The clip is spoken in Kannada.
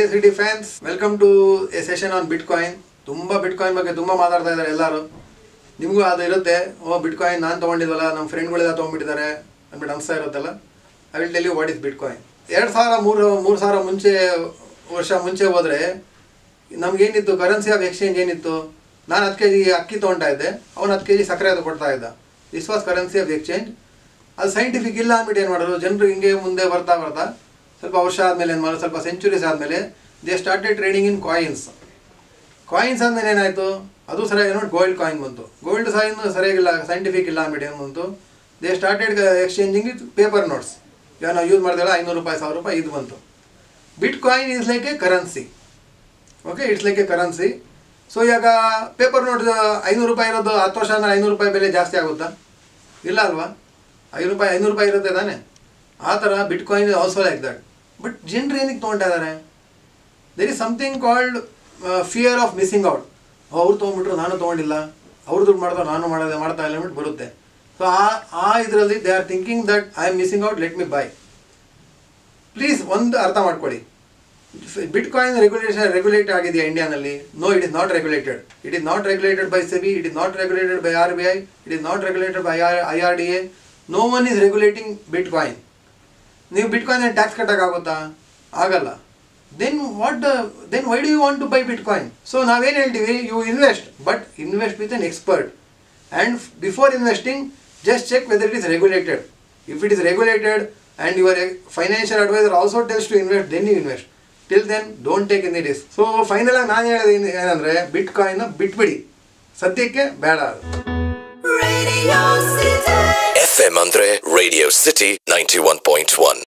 Radio city fans welcome to a session on bitcoin ತುಂಬ ಬಿಟ್ ಕಾಯಿನ್ ಬಗ್ಗೆ ತುಂಬ ಮಾತಾಡ್ತಾ ಇದ್ದಾರೆ ಎಲ್ಲರೂ ನಿಮಗೂ ಅದು ಇರುತ್ತೆ ಓ ಬಿಟ್ ಕಾಯಿನ್ ನಾನು ತೊಗೊಂಡಿದ್ವಲ್ಲ ನಮ್ಮ ಫ್ರೆಂಡ್ಗಳೆಲ್ಲ ತೊಗೊಂಡ್ಬಿಟ್ಟಿದ್ದಾರೆ ಅಂದ್ಬಿಟ್ಟು ಅನಿಸ್ತಾ ಇರುತ್ತಲ್ಲ I will tell you what is bitcoin ಎರಡು ಸಾವಿರ ಮೂರು ಮೂರು ಸಾವಿರ ಮುಂಚೆ ವರ್ಷ ಮುಂಚೆ ಹೋದರೆ ನಮಗೇನಿತ್ತು ಕರೆನ್ಸಿ ಆಫ್ ಎಕ್ಸ್ಚೇಂಜ್ ಏನಿತ್ತು ನಾನು ಹತ್ತು ಕೆ ಜಿ ಅಕ್ಕಿ ತೊಗೊಳ್ತಾ ಇದ್ದೆ ಅವ್ನು ಹತ್ತು ಕೆ ಜಿ ಸಕ್ಕರೆ ಅದು ಕೊಡ್ತಾ ಇದ್ದ this was currency of exchange ಅದು ಸೈಂಟಿಫಿಕ್ ಇಲ್ಲ ಅಂದ್ಬಿಟ್ಟು ಏನು ಮಾಡೋದು ಜನರು ಹಿಂಗೆ ಮುಂದೆ ಬರ್ತಾ ಬರ್ತಾ ಸ್ವಲ್ಪ ವರ್ಷ ಆದಮೇಲೆ ಏನು ಮಾಡೋದು ಸ್ವಲ್ಪ ಸೆಂಚುರೀಸ್ ಆದಮೇಲೆ they started trading in coins coins ಆದಮೇಲೆ ಏನಾಯಿತು ಅದು ಸರಿಯಾಗಿ ನೋಡಿ ಗೋಲ್ಡ್ ಕಾಯಿನ್ ಬಂತು ಗೋಲ್ಡ್ ಸೈನ್ ಸರಿಯಾಗಿಲ್ಲ ಸೈಂಟಿಫಿಕ್ ಇಲ್ಲ ಅಂದ್ಬಿಟ್ಟು ಏನು ಬಂತು they started exchanging with paper notes ಈಗ ನಾವು ಯೂಸ್ ಮಾಡಿದೆಲ್ಲ ಐನೂರು ರೂಪಾಯಿ ಸಾವಿರ ರೂಪಾಯಿ ಇದು ಬಂತು bitcoin is like a currency okay it's like a currency so ಇವಾಗ ಪೇಪರ್ ನೋಟ್ ಐನೂರು ರೂಪಾಯಿ ಇರೋದು ಹತ್ತು ವರ್ಷ ಅಂದರೆ ಐನೂರು ರೂಪಾಯಿ ಬೆಲೆ ಜಾಸ್ತಿ ಆಗುತ್ತಾ ಇಲ್ಲ ಅಲ್ವಾ ಐನೂರು ರೂಪಾಯಿ ಐನೂರು ರೂಪಾಯಿ ಇರುತ್ತೆ ತಾನೇ ಆ ಥರ bitcoin also like that but ಜನರು ಏನಕ್ಕೆ ತೊಗೊಳ್ತಾ ಇದ್ದಾರೆ there is something called fear of missing out ಅವ್ರು ತೊಗೊಂಡ್ಬಿಟ್ರು ನಾನು ತೊಗೊಂಡಿಲ್ಲ ಅವ್ರು ದುಡ್ಡು ಮಾಡ್ತಾರೆ ನಾನು ಮಾಡೋದೇ ಮಾಡ್ತಾ ಇಲ್ಲ ಅಂದ್ಬಿಟ್ಟು ಬರುತ್ತೆ ಸೊ ಆ ಆ ಇದರಲ್ಲಿ they are thinking that I am missing out let me buy please ಒಂದು ಅರ್ಥ ಮಾಡ್ಕೊಳ್ಳಿ ಬಿಟ್ ಕಾಯಿನ್ ರೆಗ್ಯುಲೇಷನ್ ರೆಗ್ಯುಲೇಟ್ ಆಗಿದೆಯಾ ಇಂಡಿಯಾನಲ್ಲಿ no it is not regulated it is not regulated by SEBI it is not regulated by R B I it is not regulated by I R D A no one is regulating bitcoin ನೀವು ಬಿಟ್ ಕಾಯಿನ್ ಟ್ಯಾಕ್ಸ್ ಕಟ್ಟೋಕ್ಕಾಗುತ್ತಾ ಆಗಲ್ಲ then what then why do you want to buy bitcoin so ನಾವೇನು ಹೇಳ್ತೀವಿ you invest but invest with an expert and before investing just check whether it is regulated if it is regulated and your financial advisor also tells to invest then you invest till then don't take any risk so final ಆಗಿ ನಾನು ಹೇಳೋದು ಏನು ಏನಂದರೆ ಬಿಟ್ ಕಾಯಿನ್ ಬಿಟ್ಬಿಡಿ ಸದ್ಯಕ್ಕೆ ಬೇಡ ಅದು Radio City. FM ಅಂದ್ರೆ Radio City 91.1.